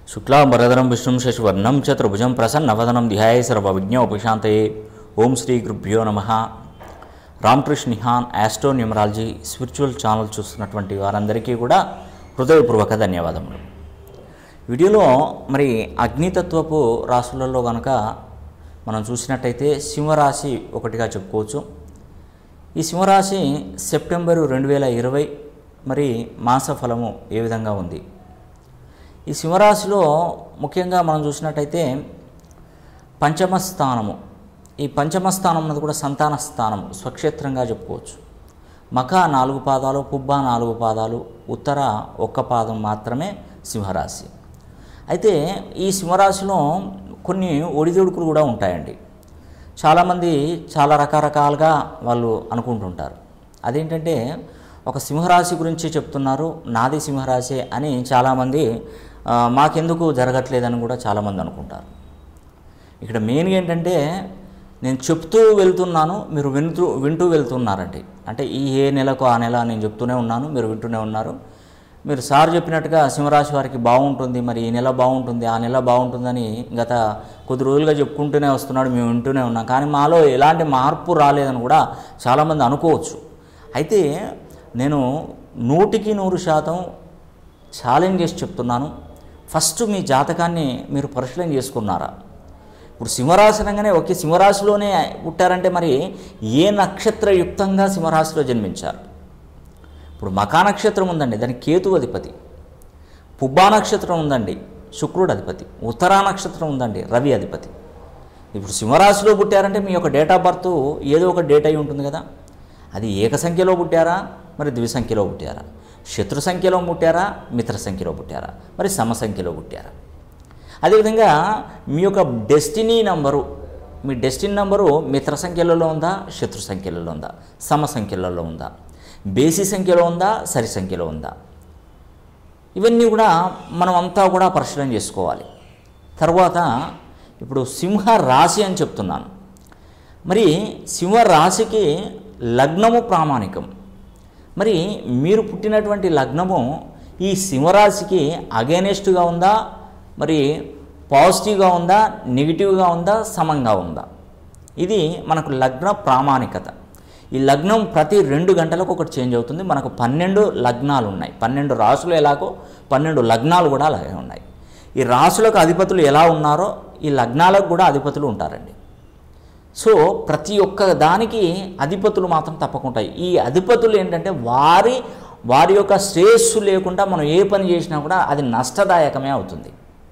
శుక్లాంబరధరం విష్ణుం శశివర్ణం చతుర్భుజం ప్రసన్నవదనం ధ్యాయ సర్వవిజ్ఞోపశాంతయే ఓం శ్రీ గురుభ్యో నమ రామకృష్ణ నిహాన్ ఆస్ట్రో న్యూమరాలజీ స్పిరిచువల్ ఛానల్ చూస్తున్నటువంటి వారందరికీ కూడా హృదయపూర్వక ధన్యవాదములు వీడియోలో మరి అగ్నితత్వపు రాశులలో కనుక మనం చూసినట్టయితే సింహరాశి ఒకటిగా చెప్పుకోవచ్చు ఈ సింహరాశి సెప్టెంబరు రెండు వేల ఇరవై మరి మాస ఫలము ఏ విధంగా ఉంది ఈ సింహరాశిలో ముఖ్యంగా మనం చూసినట్టయితే పంచమ స్థానము ఈ పంచమ స్థానం అన్నది కూడా సంతాన స్థానం స్వక్షేత్రంగా చెప్పుకోవచ్చు మఖ నాలుగు పాదాలు పుబ్బ నాలుగు పాదాలు ఉత్తర ఒక్క పాదం మాత్రమే సింహరాశి అయితే ఈ సింహరాశిలో కొన్ని ఒడిదుడుకులు కూడా ఉంటాయండి చాలామంది చాలా రకరకాలుగా వాళ్ళు అనుకుంటుంటారు అదేంటంటే ఒక సింహరాశి గురించి చెప్తున్నారు నాది సింహరాశి అని చాలామంది ఆ, మాకెందుకు జరగట్లేదని కూడా చాలామంది అనుకుంటారు ఇక్కడ మెయిన్గా ఏంటంటే నేను చెప్తూ వెళ్తున్నాను మీరు వింటూ వింటూ వెళ్తున్నారండి అంటే ఈ ఏ నెలకు ఆ నెల నేను చెప్తూనే ఉన్నాను మీరు వింటూనే ఉన్నారు మీరు సార్ చెప్పినట్టుగా సింహరాశి వారికి బాగుంటుంది మరి ఈ నెల బాగుంటుంది ఆ నెల బాగుంటుందని గత కొద్ది రోజులుగా చెప్పుకుంటూనే వస్తున్నాడు మేము వింటూనే ఉన్నాం కానీ మాలో ఎలాంటి మార్పు రాలేదని కూడా చాలామంది అనుకోవచ్చు అయితే నేను నూటికి నూరు శాతం ఛాలెంజ్ చేసి చెప్తున్నాను ఫస్ట్ మీ జాతకాన్ని మీరు పరిశీలన చేసుకున్నారా ఇప్పుడు సింహరాశి అనగానే ఒకే సింహరాశిలోనే పుట్టారంటే మరి ఏ నక్షత్రయుక్తంగా సింహరాశిలో జన్మించారు ఇప్పుడు మకా నక్షత్రం ఉందండి దానికి కేతు అధిపతి పుబ్బా నక్షత్రం ఉందండి శుక్రుడు అధిపతి ఉత్తరా నక్షత్రం ఉందండి రవి అధిపతి ఇప్పుడు సింహరాశిలో పుట్టారంటే మీ యొక్క డేట్ ఆఫ్ బర్త్ ఏదో ఒక డేట్ అయి ఉంటుంది కదా అది ఏక సంఖ్యలో పుట్టారా మరి ద్విసంఖ్యలో పుట్టారా శత్రు సంఖ్యలో పుట్టారా మిత్ర సంఖ్యలో పుట్టారా మరి సమ సంఖ్యలో పుట్టారా అదేవిధంగా మీ యొక్క డెస్టినీ నంబరు మీ డెస్టినీ నంబరు మిత్ర సంఖ్యలలో ఉందా శత్రు సంఖ్యలలో ఉందా సమ సంఖ్యలలో ఉందా బేసి సంఖ్యలో ఉందా సరి సంఖ్యలో ఉందా ఇవన్నీ కూడా మనం అంతా కూడా పరిశీలన చేసుకోవాలి తర్వాత ఇప్పుడు సింహ రాశి అని చెప్తున్నాను మరి సింహ రాశికి లగ్నము ప్రామాణికం మరి మీరు పుట్టినటువంటి లగ్నము ఈ సింహరాశికి అగేనెస్ట్గా ఉందా మరి పాజిటివ్గా ఉందా నెగిటివ్గా ఉందా సమంగా ఉందా ఇది మనకు లగ్న ప్రామాణికత ఈ లగ్నం ప్రతి రెండు గంటలకు ఒకటి చేంజ్ అవుతుంది మనకు పన్నెండు లగ్నాలు ఉన్నాయి పన్నెండు రాసులు ఎలాగో పన్నెండు లగ్నాలు కూడా అలాగే ఉన్నాయి ఈ రాసులకు అధిపతులు ఎలా ఉన్నారో ఈ లగ్నాలకు కూడా అధిపతులు ఉంటారండి సో ప్రతి ఒక్క దానికి అధిపతులు మాత్రం తప్పకుండా ఉంటాయి ఈ అధిపతులు ఏంటంటే వారి వారి యొక్క శ్రేయస్సు లేకుండా మనం ఏ పని చేసినా కూడా అది నష్టదాయకమే అవుతుంది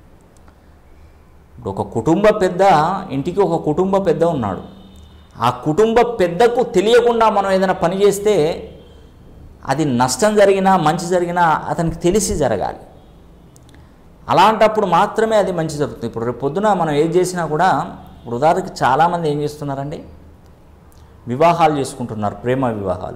ఇప్పుడు ఒక కుటుంబ పెద్ద ఇంటికి ఒక కుటుంబ పెద్ద ఉన్నాడు ఆ కుటుంబ పెద్దకు తెలియకుండా మనం ఏదైనా పని చేస్తే అది నష్టం జరిగినా మంచి జరిగినా అతనికి తెలిసి జరగాలి అలాంటప్పుడు మాత్రమే అది మంచి జరుగుతుంది ఇప్పుడు రేపు పొద్దున మనం ఏది చేసినా కూడా ఇప్పుడు ఉదాహరణకి చాలామంది ఏం చేస్తున్నారండి వివాహాలు చేసుకుంటున్నారు ప్రేమ వివాహాలు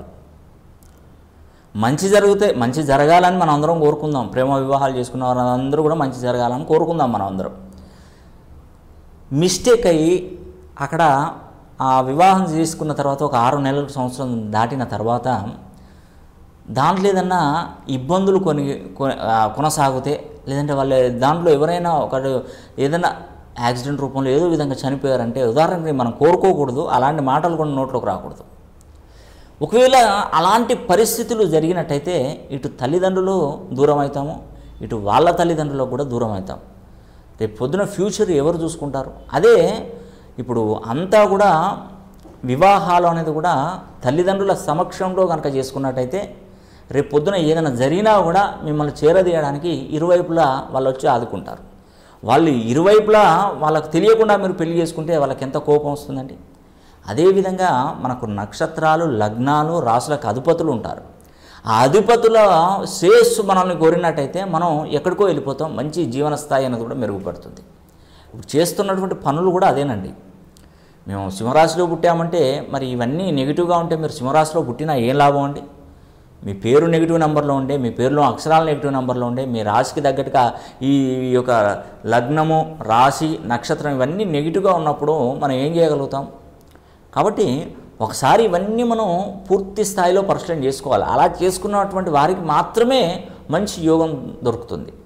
మంచి జరిగితే మంచి జరగాలని మనం అందరం కోరుకుందాం ప్రేమ వివాహాలు చేసుకున్న వారందరూ కూడా మంచి జరగాలని కోరుకుందాం మనం అందరం మిస్టేక్ అయ్యి అక్కడ ఆ వివాహం చేసుకున్న తర్వాత ఒక ఆరు నెలల సంవత్సరం దాటిన తర్వాత దాంట్లో ఏదన్నా ఇబ్బందులు కొని కొ- ఆ, కొనసాగితే లేదంటే వాళ్ళ దాంట్లో ఎవరైనా ఒకడు ఏదైనా యాక్సిడెంట్ రూపంలో ఏదో విధంగా చనిపోయారంటే ఉదాహరణకి మనం కోరుకోకూడదు అలాంటి మాటలు కూడా నోట్లోకి రాకూడదు ఒకవేళ అలాంటి పరిస్థితులు జరిగినట్టయితే ఇటు తల్లిదండ్రులు దూరం అవుతాము ఇటు వాళ్ళ తల్లిదండ్రులకు కూడా దూరం అవుతాం రేపు పొద్దున ఫ్యూచర్ ఎవరు చూసుకుంటారు అదే ఇప్పుడు అంతా కూడా వివాహాలు అనేది కూడా తల్లిదండ్రుల సమక్షంలో కనుక చేసుకున్నట్టయితే రేపు పొద్దున ఏదైనా జరిగినా కూడా మిమ్మల్ని చేరదీయడానికి ఇరువైపులా వాళ్ళు వచ్చి ఆదుకుంటారు వాళ్ళు ఇరువైపులా వాళ్ళకు తెలియకుండా మీరు పెళ్లి చేసుకుంటే వాళ్ళకి ఎంత కోపం వస్తుందండి అదేవిధంగా మనకు నక్షత్రాలు లగ్నాలు రాసులకు అధిపతులు ఉంటారు ఆ అధిపతుల శ్రేయస్సు మనల్ని కోరినట్టయితే మనం ఎక్కడికో వెళ్ళిపోతాం మంచి జీవన స్థాయి అనేది కూడా మెరుగుపడుతుంది ఇప్పుడు చేస్తున్నటువంటి పనులు కూడా అదేనండి మేము సింహరాశిలో పుట్టామంటే మరి ఇవన్నీ నెగిటివ్గా ఉంటే మీరు సింహరాశిలో పుట్టినా ఏం లాభం అండి మీ పేరు నెగిటివ్ నెంబర్లో ఉండే మీ పేరులో అక్షరాలు నెగిటివ్ నెంబర్లో ఉండే మీ రాశికి తగ్గట్టుగా ఈ యొక్క లగ్నము రాశి నక్షత్రం ఇవన్నీ నెగిటివ్గా ఉన్నప్పుడు మనం ఏం చేయగలుగుతాం కాబట్టి ఒకసారి ఇవన్నీ మనం పూర్తి స్థాయిలో పరిశీలన చేసుకోవాలి అలా చేసుకున్నటువంటి వారికి మాత్రమే మంచి యోగం దొరుకుతుంది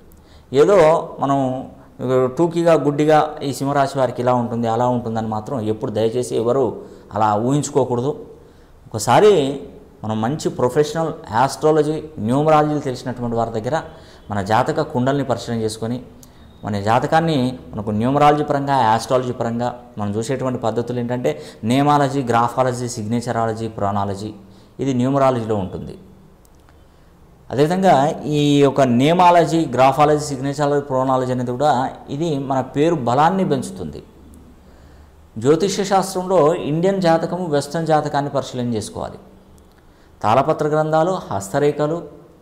ఏదో మనం టూకీగా గుడ్డిగా ఈ సింహరాశి వారికి ఇలా ఉంటుంది అలా ఉంటుందని మాత్రం ఎప్పుడు దయచేసి ఎవరు అలా ఊహించుకోకూడదు ఒకసారి మనం మంచి ప్రొఫెషనల్ ఆస్ట్రాలజీ న్యూమరాలజీలు తెలిసినటువంటి వారి దగ్గర మన జాతక కుండల్ని పరిశీలన చేసుకొని మన జాతకాన్ని మనకు న్యూమరాలజీ పరంగా ఆస్ట్రాలజీ పరంగా మనం చూసేటువంటి పద్ధతులు ఏంటంటే నేమాలజీ గ్రాఫాలజీ సిగ్నేచరాలజీ ప్రానాలజీ ఇది న్యూమరాలజీలో ఉంటుంది అదేవిధంగా ఈ యొక్క నేమాలజీ గ్రాఫాలజీ సిగ్నేచరాలజీ ప్రోనాలజీ అనేది కూడా ఇది మన పేరు బలాన్ని పెంచుతుంది జ్యోతిష్య శాస్త్రంలో ఇండియన్ జాతకము వెస్టర్న్ జాతకాన్ని పరిశీలన చేసుకోవాలి తాళపత్ర గ్రంథాలు హస్తరేఖలు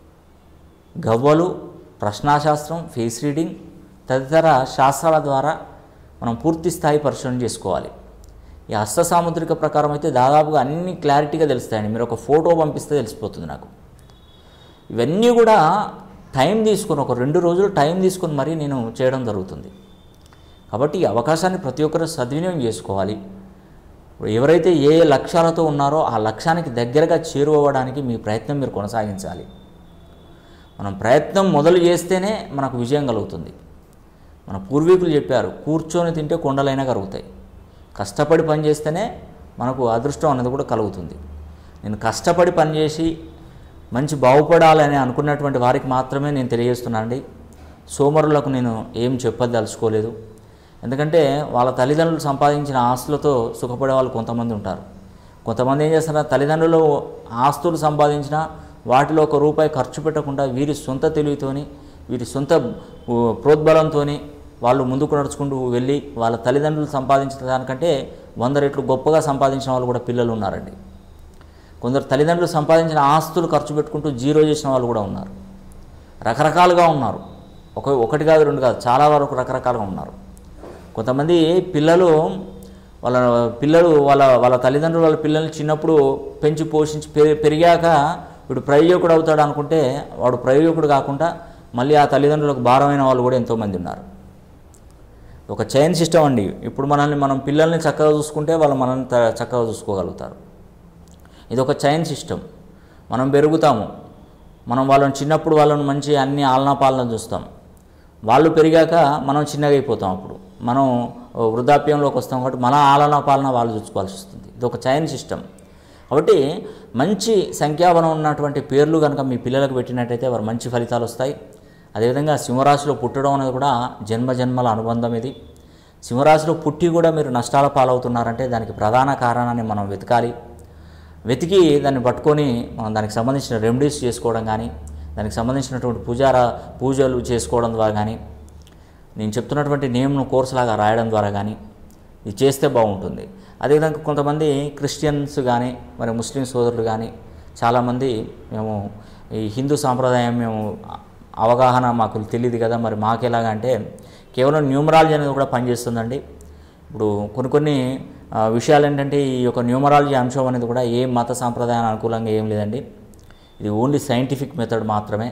గవ్వలు ప్రశ్నాశాస్త్రం ఫేస్ రీడింగ్ తదితర శాస్త్రాల ద్వారా మనం పూర్తి స్థాయి పరిశీలన చేసుకోవాలి ఈ హస్త సాముద్రిక ప్రకారం అయితే దాదాపుగా అన్ని క్లారిటీగా తెలుస్తాయండి మీరు ఒక ఫోటో పంపిస్తే తెలిసిపోతుంది నాకు ఇవన్నీ కూడా టైం తీసుకొని ఒక రెండు రోజులు టైం తీసుకొని మరీ నేను చేయడం జరుగుతుంది కాబట్టి ఈ అవకాశాన్ని ప్రతి ఒక్కరు సద్వినియోగం చేసుకోవాలి ఎవరైతే ఏ లక్ష్యాలతో ఉన్నారో ఆ లక్ష్యానికి దగ్గరగా చేరువవ్వడానికి మీ ప్రయత్నం మీరు కొనసాగించాలి మనం ప్రయత్నం మొదలు చేస్తేనే మనకు విజయం కలుగుతుంది మన పూర్వీకులు చెప్పారు కూర్చొని తింటే కొండలైనా కలుగుతాయి కష్టపడి పని చేస్తేనే మనకు అదృష్టం అనేది కూడా కలుగుతుంది నేను కష్టపడి పనిచేసి మంచి బాగుపడాలని అనుకున్నటువంటి వారికి మాత్రమే నేను తెలియజేస్తున్నానండి సోమరులకు నేను ఏం చెప్పదలుచుకోలేదు ఎందుకంటే వాళ్ళ తల్లిదండ్రులు సంపాదించిన ఆస్తులతో సుఖపడే వాళ్ళు కొంతమంది ఉంటారు కొంతమంది ఏం చేస్తారు తల్లిదండ్రులు ఆస్తులు సంపాదించిన వాటిలో ఒక రూపాయి ఖర్చు పెట్టకుండా వీరి సొంత తెలివితోని వీరి సొంత ఉ, ప్రోద్బలంతోని వాళ్ళు ముందుకు నడుచుకుంటూ వెళ్ళి వాళ్ళ తల్లిదండ్రులు సంపాదించిన దానికంటే వంద రెట్లు గొప్పగా సంపాదించిన వాళ్ళు కూడా పిల్లలు ఉన్నారండి కొందరు తల్లిదండ్రులు సంపాదించిన ఆస్తులు ఖర్చు పెట్టుకుంటూ జీరో చేసిన వాళ్ళు కూడా ఉన్నారు రకరకాలుగా ఉన్నారు ఒక ఒకటి కాదు రెండు కాదు చాలా వరకు రకరకాలుగా ఉన్నారు కొంతమంది పిల్లలు వాళ్ళ పిల్లలు వాళ్ళ వాళ్ళ తల్లిదండ్రులు వాళ్ళ పిల్లల్ని చిన్నప్పుడు పెంచి పోషించి పెరి- పెరిగాక వీడు ప్రయోజకుడు అవుతాడు అనుకుంటే వాడు ప్రయోజకుడు కాకుండా మళ్ళీ ఆ తల్లిదండ్రులకు భారమైన వాళ్ళు కూడా ఎంతోమంది ఉన్నారు ఒక చైన్ సిస్టమ్ అండి ఇప్పుడు మనల్ని మనం పిల్లల్ని చక్కగా చూసుకుంటే వాళ్ళు మనల్ని త- చక్కగా చూసుకోగలుగుతారు ఇది ఒక చైన్ సిస్టమ్ మనం పెరుగుతాము మనం వాళ్ళని చిన్నప్పుడు వాళ్ళని మంచి అన్ని ఆలనా పాలన చూస్తాం వాళ్ళు పెరిగాక మనం చిన్నగా అయిపోతాం అప్పుడు మనం వృద్ధాప్యంలోకి వస్తాం కాబట్టి మన ఆలనా పాలన వాళ్ళు చూసుకోవాల్సి వస్తుంది ఇది ఒక చైన్ సిస్టమ్ కాబట్టి మంచి సంఖ్యాబలం ఉన్నటువంటి పేర్లు కనుక మీ పిల్లలకు పెట్టినట్టయితే వారు మంచి ఫలితాలు వస్తాయి అదేవిధంగా సింహరాశిలో పుట్టడం అనేది కూడా జన్మ జన్మల అనుబంధం ఇది సింహరాశిలో పుట్టి కూడా మీరు నష్టాల పాలవుతున్నారంటే దానికి ప్రధాన కారణాన్ని మనం వెతకాలి వెతికి దాన్ని పట్టుకొని మనం దానికి సంబంధించిన రెమెడీస్ చేసుకోవడం కానీ దానికి సంబంధించినటువంటి పూజార పూజలు చేసుకోవడం ద్వారా కానీ నేను చెప్తున్నటువంటి నేమ్ను కోర్స్ లాగా రాయడం ద్వారా కానీ ఇది చేస్తే బాగుంటుంది అదేవిధంగా కొంతమంది క్రిస్టియన్స్ కానీ మరి ముస్లిం సోదరులు కానీ చాలామంది మేము ఈ హిందూ సాంప్రదాయం మేము అవగాహన మాకు తెలియదు కదా మరి మాకెలాగా అంటే కేవలం న్యూమరాలజీ అనేది కూడా పనిచేస్తుందండి ఇప్పుడు కొన్ని కొన్ని ఆ, విషయాలు ఏంటంటే ఈ యొక్క న్యూమరాలజీ అంశం అనేది కూడా ఏ మత సాంప్రదాయానికి అనుకూలంగా ఏం లేదండి ఇది ఓన్లీ సైంటిఫిక్ మెథడ్ మాత్రమే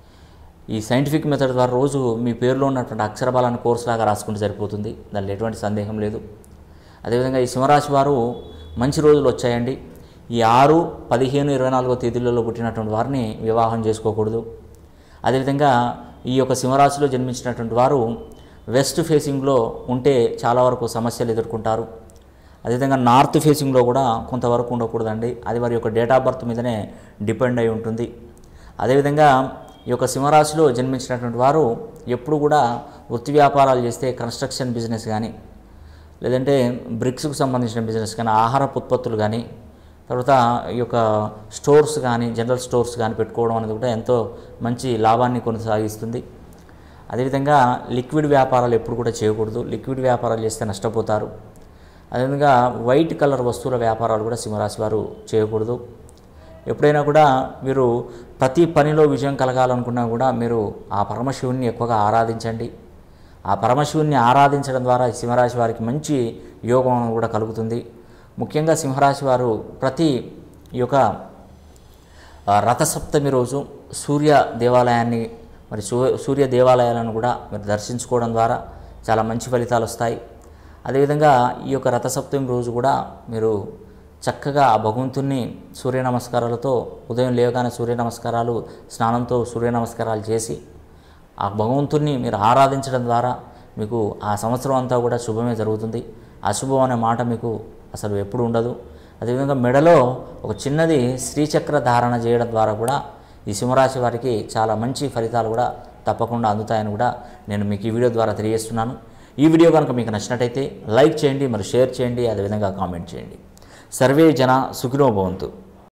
ఈ సైంటిఫిక్ మెథడ్ ద్వారా రోజు మీ పేరులో ఉన్నటువంటి అక్షర బలాన్ని కోర్స్ లాగా రాసుకుంటే సరిపోతుంది దానిలో ఎటువంటి సందేహం లేదు అదేవిధంగా ఈ సింహరాశి వారు మంచి రోజులు వచ్చాయండి ఈ ఆరు పదిహేను ఇరవై నాలుగో తేదీలలో పుట్టినటువంటి వారిని వివాహం చేసుకోకూడదు అదేవిధంగా ఈ యొక్క సింహరాశిలో జన్మించినటువంటి వారు వెస్ట్ ఫేసింగ్లో ఉంటే చాలా వరకు సమస్యలు ఎదుర్కొంటారు అదేవిధంగా నార్త్ ఫేసింగ్లో కూడా కొంతవరకు ఉండకూడదండి అది వారి యొక్క డేట్ ఆఫ్ బర్త్ మీదనే డిపెండ్ అయి ఉంటుంది అదేవిధంగా ఈ యొక్క సింహరాశిలో జన్మించినటువంటి వారు ఎప్పుడు కూడా వృత్తి వ్యాపారాలు చేస్తే కన్స్ట్రక్షన్ బిజినెస్ కానీ లేదంటే బ్రిక్స్కు సంబంధించిన బిజినెస్ కానీ ఆహారపు ఉత్పత్తులు కానీ తర్వాత ఈ యొక్క స్టోర్స్ కానీ జనరల్ స్టోర్స్ కానీ పెట్టుకోవడం అనేది కూడా ఎంతో మంచి లాభాన్ని కొనసాగిస్తుంది అదేవిధంగా లిక్విడ్ వ్యాపారాలు ఎప్పుడు కూడా చేయకూడదు లిక్విడ్ వ్యాపారాలు చేస్తే నష్టపోతారు అదేవిధంగా వైట్ కలర్ వస్తువుల వ్యాపారాలు కూడా సింహరాశి వారు చేయకూడదు ఎప్పుడైనా కూడా మీరు ప్రతి పనిలో విజయం కలగాలనుకున్నా కూడా మీరు ఆ పరమశివుణ్ణి ఎక్కువగా ఆరాధించండి ఆ పరమశివుణ్ణి ఆరాధించడం ద్వారా ఈ సింహరాశి వారికి మంచి యోగం కూడా కలుగుతుంది ముఖ్యంగా సింహరాశి వారు ప్రతి ఈ యొక్క ఆ, రథసప్తమి రోజు సూర్య దేవాలయాన్ని మరి సూ సూర్య దేవాలయాలను కూడా మీరు దర్శించుకోవడం ద్వారా చాలా మంచి ఫలితాలు వస్తాయి అదేవిధంగా ఈ యొక్క రథసప్తమి రోజు కూడా మీరు చక్కగా ఆ భగవంతుణ్ణి సూర్య నమస్కారాలతో ఉదయం లేవగానే సూర్య నమస్కారాలు స్నానంతో సూర్య నమస్కారాలు చేసి ఆ భగవంతుణ్ణి మీరు ఆరాధించడం ద్వారా మీకు ఆ సంవత్సరం అంతా కూడా శుభమే జరుగుతుంది అశుభం అనే మాట మీకు అసలు ఎప్పుడు ఉండదు అదేవిధంగా మెడలో ఒక చిన్నది శ్రీచక్ర ధారణ చేయడం ద్వారా కూడా ఈ సింహరాశి వారికి చాలా మంచి ఫలితాలు కూడా తప్పకుండా అందుతాయని కూడా నేను మీకు ఈ వీడియో ద్వారా తెలియజేస్తున్నాను ఈ వీడియో కనుక మీకు నచ్చినట్టయితే లైక్ చేయండి మరి షేర్ చేయండి అదేవిధంగా కామెంట్ చేయండి సర్వే జన సుఖినో భవంతు